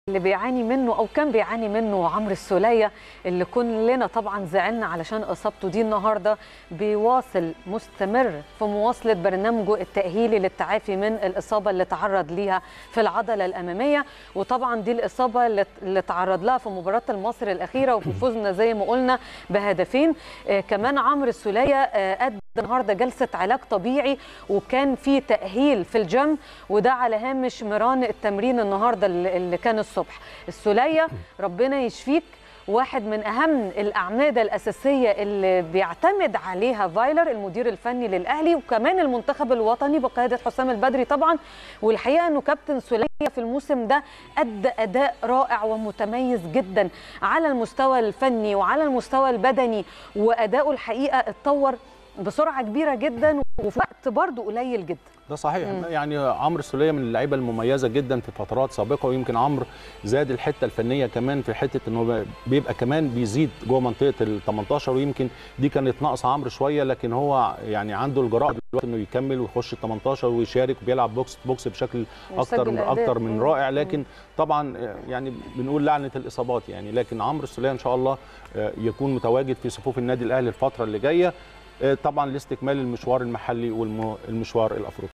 اللي بيعاني منه او كان بيعاني منه عمرو السوليه اللي كلنا طبعا زعلنا علشان اصابته دي النهارده بيواصل مستمر في مواصله برنامجه التاهيلي للتعافي من الاصابه اللي تعرض ليها في العضله الاماميه وطبعا دي الاصابه اللي اللي تعرض لها في مباراه المصري الاخيره وفي فوزنا زي ما قلنا بهدفين آه كمان عمرو السوليه آه قد النهارده جلسه علاج طبيعي وكان في تاهيل في الجيم وده على هامش مران التمرين النهارده اللي اللي كان الصبح السوليه ربنا يشفيك واحد من اهم الاعمده الاساسيه اللي بيعتمد عليها فايلر المدير الفني للاهلي وكمان المنتخب الوطني بقياده حسام البدري طبعا والحقيقه انه كابتن سوليه في الموسم ده ادى اداء رائع ومتميز جدا على المستوى الفني وعلى المستوى البدني واداؤه الحقيقه اتطور بسرعه كبيره جدا وفي وقت برضه قليل جدا ده صحيح يعني عمرو السوليه من اللعيبه المميزه جدا في فترات سابقه ويمكن عمرو زاد الحته الفنيه كمان في حته انه بيبقى كمان بيزيد جوه منطقه ال 18 ويمكن دي كانت ناقصه عمرو شويه لكن هو يعني عنده الجراءه دلوقتي انه يكمل ويخش ال 18 ويشارك وبيلعب بوكس بوكس بشكل اكتر ويسجل أهداف. اكتر من مم. رائع لكن طبعا يعني بنقول لعنه الاصابات يعني لكن عمرو السوليه ان شاء الله يكون متواجد في صفوف النادي الاهلي الفتره اللي جايه طبعا لاستكمال المشوار المحلي والمشوار الافريقي